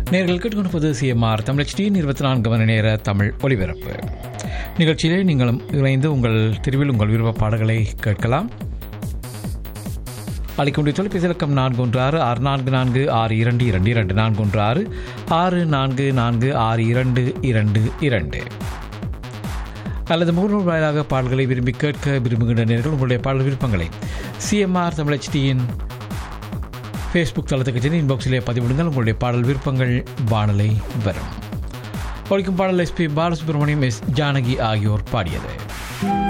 நேர்கள் கேட்டுக்கொண்டிருப்பது சிஎம்ஆர் தமிழ் HDயின் இருபத்தி நான்கு மணி நேர தமிழ் ஒலிபரப்பு நிகழ்ச்சியிலே நீங்களும் இணைந்து உங்கள் தெருவில் உங்கள் விருப்ப பாடல்களை கேட்கலாம் அளிக்கக்கூடிய தொலைபேசி இலக்கம் நான்கு ஒன்று ஆறு ஆறு நான்கு நான்கு ஆறு இரண்டு இரண்டு இரண்டு நான்கு ஒன்று ஆறு ஆறு நான்கு நான்கு ஆறு இரண்டு இரண்டு இரண்டு அல்லது முகநூல் வாயிலாக பாடல்களை விரும்பி கேட்க விரும்புகின்ற நேர்கள் உங்களுடைய பாடல் விருப்பங்களை சிஎம்ஆர் தமிழ் HDயின் ஃபேஸ்புக் தளத்துக்கு சென்று இன்பாக்ஸிலே பதிவிடுங்கள் உங்களுடைய பாடல் விருப்பங்கள் வானலை வரும் ஒழிக்கும் பாடல் எஸ்பி பாலசுப்ரமணியம் எஸ் ஜானகி ஆகியோர் பாடியது